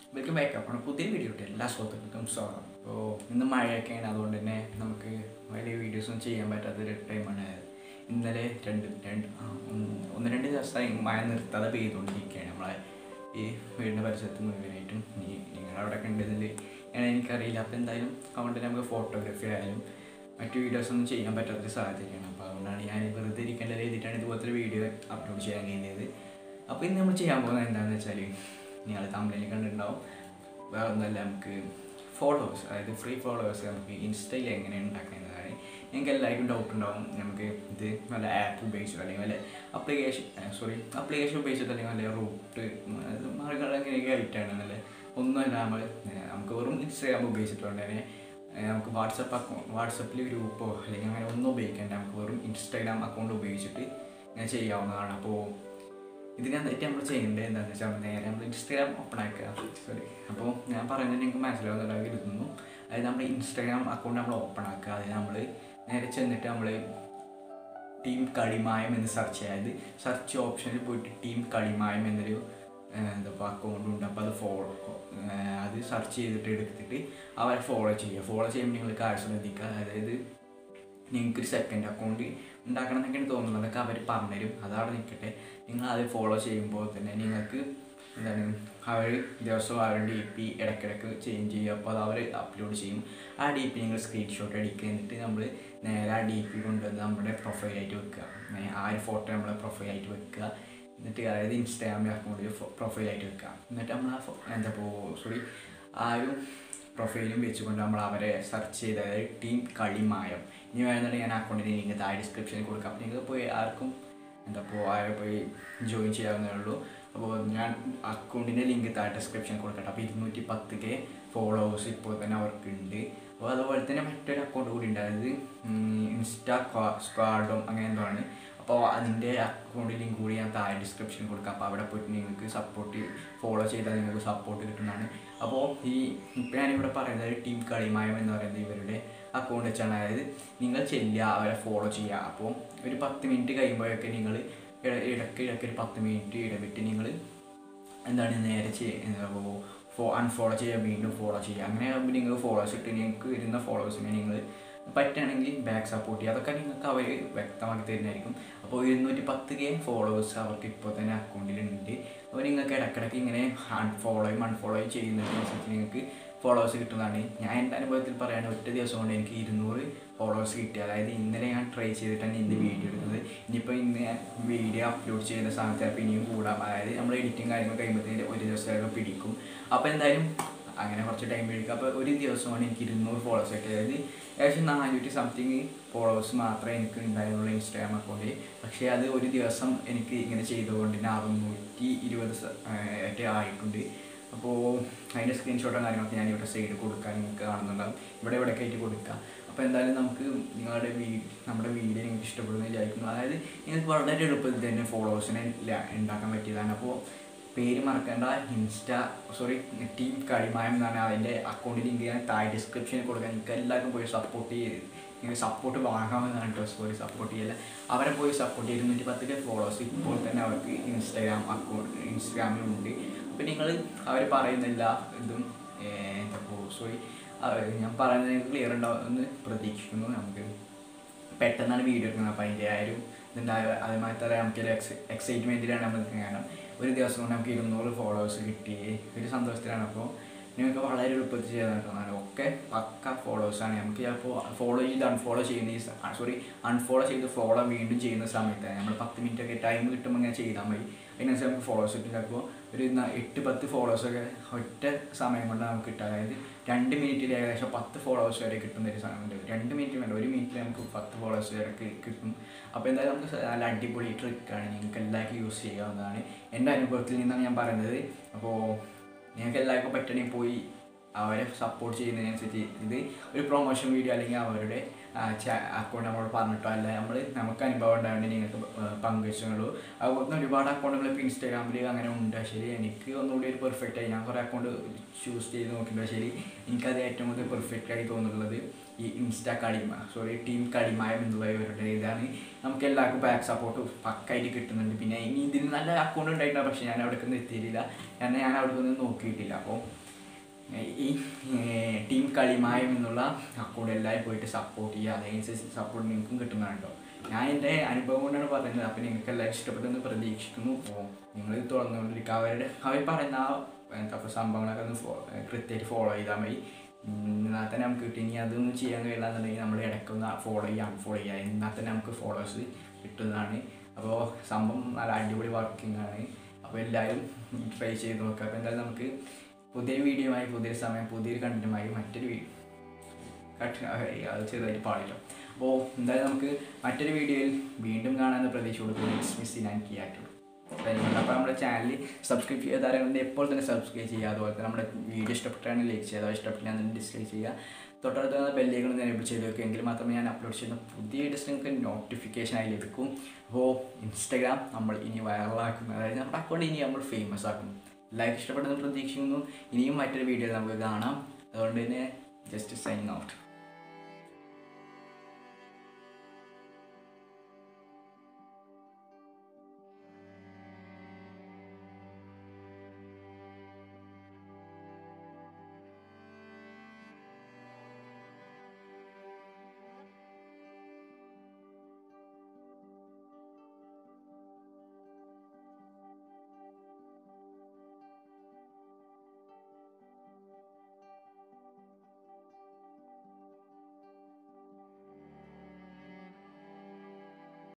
welcome back അപ്പോൾ പുതിയ video ഇട്ട് എല്ലാ സുഹൃത്തുക്കൾക്കും സ്വാഗതം അപ്പോൾ ഇന്ന് മഴയൊക്കെയാണ് അതുകൊണ്ട് തന്നെ നമുക്ക് വലിയ വീഡിയോസൊന്നും ചെയ്യാൻ പറ്റാത്തൊരു ടൈമാണ് ഇന്നലെ രണ്ട് രണ്ട് ആ, ഒന്ന് ഒന്ന് രണ്ട് ദിവസമായി മഴ നിർത്താതെ പെയ്തുകൊണ്ടിരിക്കുകയാണ് നമ്മളെ ഈ വീടിൻ്റെ പരിസരത്ത് മുഴുവനായിട്ടും ഈ നിങ്ങളവിടെ കണ്ടതിൽ ആണ് എനിക്കറിയില്ല അപ്പോൾ എന്തായാലും അതുകൊണ്ട് നമുക്ക് ഫോട്ടോഗ്രാഫി ആയാലും മറ്റു വീഡിയോസൊന്നും ചെയ്യാൻ പറ്റാത്തൊരു സാഹചര്യമാണ് അപ്പോൾ അതുകൊണ്ടാണ് ഞാൻ വെറുതെ ഇരിക്കേണ്ടത് എഴുതിയിട്ടാണ് ഇതുപോലത്തെ ഒരു വീഡിയോ അപ്ലോഡ് ചെയ്യാൻ കഴിഞ്ഞത് അപ്പോൾ ഇന്ന് നമ്മൾ ചെയ്യാൻ പോകുന്നത് എന്താണെന്ന് വെച്ചാൽ നിങ്ങൾ തമ്മിൽ കണ്ടിട്ടുണ്ടാവും വേറെ ഒന്നല്ല നമുക്ക് ഫോളോവേഴ്സ് അതായത് ഫ്രീ ഫോളോവേഴ്സ് നമുക്ക് ഇൻസ്റ്റയിൽ എങ്ങനെ ഉണ്ടാക്കുന്നതാണ് നിങ്ങൾക്ക് എല്ലാവർക്കും ഡൗട്ട് ഉണ്ടാവും നമുക്ക് ഇത് വല്ല ആപ്പ് ഉപയോഗിച്ചിട്ടോ അല്ലെങ്കിൽ വല്ല അപ്ലിക്കേഷൻ സോറി അപ്ലിക്കേഷൻ ഉപയോഗിച്ചിട്ട് അല്ലെങ്കിൽ വല്ല റൂട്ട് മാർഗങ്ങൾ എങ്ങനെയൊക്കെ ആയിട്ടാണ് നല്ല ഒന്നുമല്ല നമ്മൾ ഏഹ്, നമുക്ക് വെറും ഇൻസ്റ്റാഗ്രാം ഉപയോഗിച്ചിട്ടുണ്ട് തന്നെ ഏഹ്, നമുക്ക് വാട്സപ്പ് അക്കൗണ്ട് വാട്സപ്പിൽ ഗ്രൂപ്പോ അല്ലെങ്കിൽ അങ്ങനെ ഒന്നും ഉപയോഗിക്കേണ്ട നമുക്ക് വെറും ഇൻസ്റ്റാഗ്രാം അക്കൗണ്ട് ഉപയോഗിച്ചിട്ട് ഇങ്ങനെ ചെയ്യാവുന്നതാണ് അപ്പോൾ ഇതിനകത്തായിട്ട് നമ്മൾ ചെയ്യേണ്ടത് എന്താണെന്ന് വെച്ചാൽ നേരെ നമ്മൾ ഇൻസ്റ്റാഗ്രാം ഓപ്പൺ ആക്കുക സോറി അപ്പോൾ ഞാൻ പറയുന്നത് നിങ്ങൾക്ക് മനസ്സിലാവുന്നതായി കരുതുന്നു അതായത് നമ്മൾ ഇൻസ്റ്റാഗ്രാം അക്കൗണ്ട് നമ്മൾ ഓപ്പൺ ആക്കുക അതിന് നമ്മൾ നേരെ ചെന്നിട്ട് നമ്മൾ ടീം കളിമായം എന്ന് സെർച്ച് ചെയ്യുക അതായത് സെർച്ച് ഓപ്ഷനിൽ പോയിട്ട് ടീം കളിമായം എന്നൊരു ഏഹ്, എന്താ ഇപ്പോൾ അക്കൗണ്ട് ഉണ്ട് അപ്പോൾ അത് ഫോളോ അത് സെർച്ച് ചെയ്തിട്ട് എടുത്തിട്ട് അവരെ ഫോളോ ചെയ്യുക ഫോളോ ചെയ്യുമ്പോൾ നിങ്ങൾ കാര്യം ശ്രദ്ധിക്കുക അതായത് നിങ്ങൾക്ക് ഒരു സെക്കൻഡ് അക്കൗണ്ട് ഉണ്ടാക്കണം എന്നൊക്കെയാണ് തോന്നുന്നത് അതൊക്കെ അവർ പറഞ്ഞുതരും അതവിടെ നിൽക്കട്ടെ നിങ്ങൾ അത് ഫോളോ ചെയ്യുമ്പോൾ തന്നെ നിങ്ങൾക്ക് എന്താണ് അവർ ദിവസവും അവരുടെ ഡി പി ഇടയ്ക്കിടയ്ക്ക് ചേഞ്ച് ചെയ്യും അപ്പോൾ അത് അവർ അപ്ലോഡ് ചെയ്യും ആ ഡി പി നിങ്ങൾ സ്ക്രീൻഷോട്ട് അടിക്കുക എന്നിട്ട് നമ്മൾ നേരെ ആ ഡി പി കൊണ്ടുവന്ന് നമ്മുടെ പ്രൊഫൈലായിട്ട് വെക്കുക അങ്ങനെ ആ ഒരു ഫോട്ടോ നമ്മളെ പ്രൊഫൈലായിട്ട് വെക്കുക എന്നിട്ട് അതായത് ഇൻസ്റ്റാഗ്രാമിൽ അക്കൗണ്ടിൽ പ്രൊഫൈലായിട്ട് വെക്കുക എന്നിട്ട് നമ്മൾ ആ ഫോ- എന്താ ഇപ്പോൾ സോറി ആ ഒരു പ്രൊഫൈലും വെച്ചുകൊണ്ട് നമ്മൾ അവരെ സെർച്ച് ചെയ്ത് അതായത് ടീം കളിമായം ഇനി വേണമെന്നുണ്ടെങ്കിൽ ഞാൻ അക്കൗണ്ടിൻ്റെ ലിങ്ക് താഴെ ഡിസ്ക്രിപ്ഷനിൽ കൊടുക്കാം അപ്പോൾ നിങ്ങൾക്ക് പോയി ആർക്കും എന്താ അപ്പോൾ ആരെ പോയി ജോയിൻ ചെയ്യാവുന്നേ ഉള്ളൂ അപ്പോൾ ഞാൻ അക്കൗണ്ടിൻ്റെ ലിങ്ക് താഴെ ഡിസ്ക്രിപ്ഷനിൽ കൊടുക്കട്ടെ അപ്പോൾ ഇരുന്നൂറ്റി പത്ത് കെ ഫോളോവേഴ്സ് ഇപ്പോൾ തന്നെ അവർക്കുണ്ട് അപ്പോൾ അതുപോലെ തന്നെ മറ്റൊരു അക്കൗണ്ട് കൂടി ഉണ്ട് അതായത് ഇൻസ്റ്റാ സ്ക്വാഡും അങ്ങനെ എന്തോ ആണ് അപ്പോൾ അതിൻ്റെ അക്കൗണ്ട് ലിങ്ക് കൂടി ഞാൻ താഴെ ഡിസ്ക്രിപ്ഷനിൽ കൊടുക്കാം അപ്പോൾ അവിടെ പോയിട്ട് നിങ്ങൾക്ക് സപ്പോർട്ട് ഫോളോ ചെയ്താൽ നിങ്ങൾക്ക് സപ്പോർട്ട് കിട്ടുന്നതാണ് അപ്പോൾ ഈ ഇപ്പോൾ ഞാനിവിടെ പറയുന്നത് ടീം കളിമായം എന്ന് പറയുന്നത് ഇവരുടെ അക്കൗണ്ട് വെച്ചാണ് അതായത് നിങ്ങൾ ചെല്ലുക അവരെ ഫോളോ ചെയ്യുക അപ്പോൾ ഒരു പത്ത് മിനിറ്റ് കഴിയുമ്പോഴൊക്കെ നിങ്ങൾ ഇടയ്ക്ക് ഇടയ്ക്ക് ഒരു പത്ത് മിനിറ്റ് ഇടവിട്ട് നിങ്ങൾ എന്താണ് നേരെ ചെയ്യുക ഫോ അൺഫോളോ ചെയ്യുക വീണ്ടും ഫോളോ ചെയ്യുക അങ്ങനെ ആകുമ്പോൾ നിങ്ങൾ ഫോളോവേഴ്സ് ഇട്ട് നിങ്ങൾക്ക് വരുന്ന ഫോളോവേഴ്സിനെ നിങ്ങൾ പറ്റുകയാണെങ്കിൽ ബാക്ക് സപ്പോർട്ട് ചെയ്യുക അതൊക്കെ നിങ്ങൾക്ക് അവർ വ്യക്തമാക്കി തരുന്നതായിരിക്കും അപ്പോൾ ഇരുന്നൂറ്റി പത്ത് കെ ഫോളോവേഴ്സ് അവർക്ക് ഇപ്പോൾ തന്നെ അക്കൗണ്ടിലുണ്ട് അപ്പോൾ നിങ്ങൾക്ക് ഇടയ്ക്കിടയ്ക്ക് ഇങ്ങനെ അൺഫോളോയും അൺഫോളോയും ചെയ്യുന്നതിനനുസരിച്ച് നിങ്ങൾക്ക് ഫോളോവേഴ്സ് കിട്ടുന്നതാണ് ഞാൻ എൻ്റെ അനുഭവത്തിൽ പറയുകയാണ് ഒറ്റ ദിവസം കൊണ്ട് എനിക്ക് ഇരുന്നൂറ് ഫോളോവേഴ്സ് കിട്ടി അതായത് ഇന്നലെ ഞാൻ ട്രൈ ചെയ്തിട്ടാണ് ഇന്ന് വീഡിയോ എടുക്കുന്നത് ഇനിയിപ്പോൾ ഇന്ന് ഞാൻ വീഡിയോ അപ്ലോഡ് ചെയ്യുന്ന സമയത്ത് ചിലപ്പോൾ ഇനിയും കൂടാം അതായത് നമ്മൾ എഡിറ്റിങ് കാര്യങ്ങൾ കഴിയുമ്പോഴത്തേന് ഒരു ദിവസമൊക്കെ പിടിക്കും അപ്പോൾ എന്തായാലും അങ്ങനെ കുറച്ച് ടൈം എടുക്കും അപ്പോൾ ഒരു ദിവസം കൊണ്ട് എനിക്ക് ഇരുന്നൂറ് ഫോളോവേഴ്സ് കിട്ടി അതായത് ഏകദേശം നാനൂറ്റി സംതിങ് ഫോളോവേഴ്സ് മാത്രമേ എനിക്ക് ഉണ്ടായിരുന്നുള്ളൂ ഇൻസ്റ്റാഗ്രാം അക്കൗണ്ടിൽ പക്ഷേ അത് ഒരു ദിവസം എനിക്ക് ഇങ്ങനെ ചെയ്തുകൊണ്ട് തന്നെ അറുന്നൂറ്റി ഇരുപത് സ- ഏഹ് ആയിട്ട് ആയിട്ടുണ്ട് അപ്പോൾ അതിൻ്റെ സ്ക്രീൻഷോട്ടും കാര്യങ്ങളൊക്കെ ഞാൻ ഇവിടെ സൈഡ് കൊടുക്കാൻ നിങ്ങൾക്ക് കാണുന്നുണ്ടാവും ഇവിടെ ഇവിടെ ആയിട്ട് കൊടുക്കുക അപ്പോൾ എന്തായാലും നമുക്ക് നിങ്ങളുടെ വീ നമ്മുടെ വീഡിയോ നിങ്ങൾക്ക് ഇഷ്ടപ്പെടുന്നു വിചാരിക്കുന്നു അതായത് നിങ്ങൾക്ക് വളരെ എളുപ്പത്തിൽ തന്നെ ഫോളോവേഴ്സിനെ ഉണ്ടാക്കാൻ പറ്റിയതാണ് അപ്പോൾ പേര് മറക്കേണ്ട ഇൻസ്റ്റ സോറി ടീം കളിമായം എന്നാണ് അതിൻ്റെ അക്കൗണ്ട് ലിങ്ക് ഞാൻ താഴെ ഡിസ്ക്രിപ്ഷനിൽ കൊടുക്കാൻ നിങ്ങൾക്ക് എല്ലാവർക്കും പോയി സപ്പോർട്ട് ചെയ്ത് നിങ്ങൾ സപ്പോർട്ട് വാങ്ങാമെന്നാണ് കേട്ടോ സോറി സപ്പോർട്ട് ചെയ്യില്ല അവരെ പോയി സപ്പോർട്ട് ചെയ്ത് ഇരുന്നൂറ്റി പത്ത് ഫോളോവേഴ്സ് ഇപ്പോൾ തന്നെ അവർക്ക് ഇൻസ്റ്റാഗ്രാം അക്കൗണ്ട് ഇൻസ്റ്റാഗ്രാമിലുണ്ട് അപ്പോൾ നിങ്ങൾ അവർ പറയുന്ന എല്ലാ ഇതും ഏഹ്, എന്താ ഇപ്പോൾ സോറി ഞാൻ പറയുന്നത് നിങ്ങൾക്ക് ക്ലിയർ ഉണ്ടാവുമെന്ന് പ്രതീക്ഷിക്കുന്നു നമുക്ക് പെട്ടെന്നാണ് വീഡിയോ എടുക്കുന്നത് അപ്പോൾ അതിൻ്റെ ആ ഒരു ഇതുണ്ടായ അതുമാതിരി തന്നെ നമുക്ക് എക്സ് എക്സൈറ്റ്മെൻറ്റിലാണ് നമ്മൾ കാരണം ഒരു ദിവസം കൊണ്ട് നമുക്ക് ഇരുന്നൂറ് ഫോളോവേഴ്സ് കിട്ടി ഒരു സന്തോഷത്തിലാണ് അപ്പോൾ നിങ്ങൾക്ക് വളരെ എളുപ്പത്തിൽ ചെയ്യാൻ പറ്റുന്നതാണ് ഒക്കെ പക്ക ഫോളോവേഴ്സാണ് നമുക്ക് ചിലപ്പോൾ ഫോളോ ചെയ്ത് അൺഫോളോ ചെയ്യുന്ന ഈ സോറി അൺഫോളോ ചെയ്ത് ഫോളോ വീണ്ടും ചെയ്യുന്ന സമയത്താണ് നമ്മൾ പത്ത് മിനിറ്റ് ഒക്കെ ടൈം കിട്ടുമ്പോൾ ഇങ്ങനെ ചെയ്താൽ മതി അതിനനുസരിച്ച് നമുക്ക് ഫോളോവേഴ്സ് കിട്ടും ചിലപ്പോൾ ഒരു ന- എട്ട് പത്ത് ഫോളോവേഴ്സൊക്കെ ഒറ്റ സമയം കൊണ്ട് നമുക്ക് കിട്ടും അതായത് രണ്ട് മിനിറ്റിൽ ഏകദേശം പത്ത് ഫോളോവേഴ്സ് വരെ കിട്ടുന്ന ഒരു സമയമുണ്ട് രണ്ട് മിനിറ്റ് വേണ്ട ഒരു മിനിറ്റിൽ നമുക്ക് പത്ത് ഫോളോവേഴ്സ് വരെ കി- കിട്ടും അപ്പോൾ എന്തായാലും നമുക്ക് സ- നല്ല അടിപൊളി ട്രിക്കാണ് നിങ്ങൾക്ക് എല്ലാവർക്കും യൂസ് ചെയ്യാവുന്നതാണ് എൻ്റെ അനുഭവത്തിൽ നിന്നാണ് ഞാൻ പറയുന്നത് അപ്പോൾ നിങ്ങൾക്ക് എല്ലാവർക്കും പറ്റണമെങ്കിൽ പോയി അവരെ സപ്പോർട്ട് ചെയ്യുന്നതിനനുസരിച്ച് ഇത് ഒരു പ്രൊമോഷൻ വീഡിയോ അല്ലെങ്കിൽ അവരുടെ അക്കൗണ്ട് നമ്മളോട് പറഞ്ഞിട്ടോ അല്ല നമ്മൾ നമുക്ക് അനുഭവം ഉണ്ടാവേണ്ടി നിങ്ങൾക്ക് പങ്കുവെച്ചുള്ളൂ അതുപോലെ ഒരുപാട് അക്കൗണ്ടുകൾ ഇപ്പോൾ ഇൻസ്റ്റാഗ്രാമിൽ അങ്ങനെ ഉണ്ട് ശരി എനിക്ക് ഒന്നുകൂടി ഒരു പെർഫെക്റ്റ് ആയി ഞാൻ കുറേ അക്കൗണ്ട് ചൂസ് ചെയ്ത് നോക്കിയിട്ടുണ്ട് ശരി എനിക്കത് ഏറ്റവും കൂടുതൽ പെർഫെക്റ്റ് ആയി തോന്നുന്നുള്ളത് ഈ ഇൻസ്റ്റാ കടിമ സോറി ടീം കടിമായം എന്നുള്ള ഇവരുടെ ഇതാണ് നമുക്ക് എല്ലാവർക്കും ബാക്ക് സപ്പോർട്ട് പക്കായിട്ട് കിട്ടുന്നുണ്ട് പിന്നെ ഇനി ഇതിന് നല്ല അക്കൗണ്ട് ഉണ്ടായിട്ടുണ്ട് പക്ഷേ ഞാൻ അവിടെ നിന്ന് എത്തിയിട്ടില്ല കാരണം ഞാൻ അവിടെ നിന്ന് നോക്കിയിട്ടില്ല അപ്പോൾ ഈ ടീം കളിമായം എന്നുള്ള അക്കൗണ്ട് എല്ലാവരും പോയിട്ട് സപ്പോർട്ട് ചെയ്യുക അതനുസരിച്ച് സപ്പോർട്ട് നിങ്ങൾക്കും കിട്ടുന്നുണ്ടോ ഞാൻ എൻ്റെ അനുഭവം കൊണ്ടാണ് പറയുന്നത് അപ്പം നിങ്ങൾക്ക് എല്ലാവരും ഇഷ്ടപ്പെട്ടെന്ന് പ്രതീക്ഷിക്കുന്നു അപ്പോൾ നിങ്ങൾ തുറന്നുകൊണ്ടിരിക്കുക അവരുടെ അവർ പറയുന്ന ആ എന്താ പറയുക സംഭവങ്ങളൊക്കെ ഒന്ന് ഫോ കൃത്യമായിട്ട് ഫോളോ ചെയ്താൽ മതി എന്നാൽ തന്നെ നമുക്ക് കിട്ടും ഇനി അതൊന്നും ചെയ്യാൻ കഴിയില്ല എന്നുണ്ടെങ്കിൽ നമ്മൾ ഇടയ്ക്കൊന്ന് ഫോളോ ചെയ്യുക അൺഫോളോ ചെയ്യുക എന്നാൽ തന്നെ നമുക്ക് ഫോളോവേഴ്സ് കിട്ടുന്നതാണ് അപ്പോൾ സംഭവം നല്ല അടിപൊളി വർക്കിംഗ് ആണ് അപ്പോൾ എല്ലാവരും ട്രൈ ചെയ്ത് നോക്കുക അപ്പോൾ എന്തായാലും നമുക്ക് പുതിയൊരു വീഡിയോയുമായി പുതിയൊരു സമയം പുതിയൊരു കണ്ടന്റുമായി മറ്റൊരു വീഡിയോ കട്ട് അത് ചെയ്തായിട്ട് പാടില്ല അപ്പോൾ എന്തായാലും നമുക്ക് മറ്റൊരു വീഡിയോയിൽ വീണ്ടും കാണാമെന്ന പ്രതീക്ഷയോട് മിസ് മിസ് ഞാൻ കിയാറ്റുള്ളൂ അപ്പോൾ നമ്മുടെ ചാനൽ സബ്സ്ക്രൈബ് ചെയ്താറുണ്ട് എപ്പോൾ തന്നെ സബ്സ്ക്രൈബ് ചെയ്യുക അതുപോലെ തന്നെ നമ്മുടെ വീഡിയോ ഇഷ്ടപ്പെട്ടാണ് ലൈക്ക് ചെയ്യുക അതോ ഇഷ്ടപ്പെട്ടാൽ ഡിസ്ലൈക്ക് ചെയ്യുക തൊട്ടടുത്ത് ബെല്ലുകൾ എനേബിൾ ചെയ്ത് വെക്കുക എങ്കിൽ മാത്രമേ ഞാൻ അപ്ലോഡ് ചെയ്യുന്ന പുതിയ വീഡിയോസ് നിങ്ങൾക്ക് നോട്ടിഫിക്കേഷനായി ലഭിക്കും അപ്പോൾ ഇൻസ്റ്റാഗ്രാം നമ്മൾ ഇനി വൈറലാക്കും അതായത് നമ്മുടെ അക്കൗണ്ട് ഇനി നമ്മൾ ഫേമസ് ആക്കും ലൈക്ക് ഇഷ്ടപ്പെടുന്ന പ്രതീക്ഷിക്കുന്നു ഇനിയും മറ്റൊരു വീഡിയോ നമുക്ക് കാണാം അതുകൊണ്ട് തന്നെ ജസ്റ്റ് സൈൻ ഔട്ട്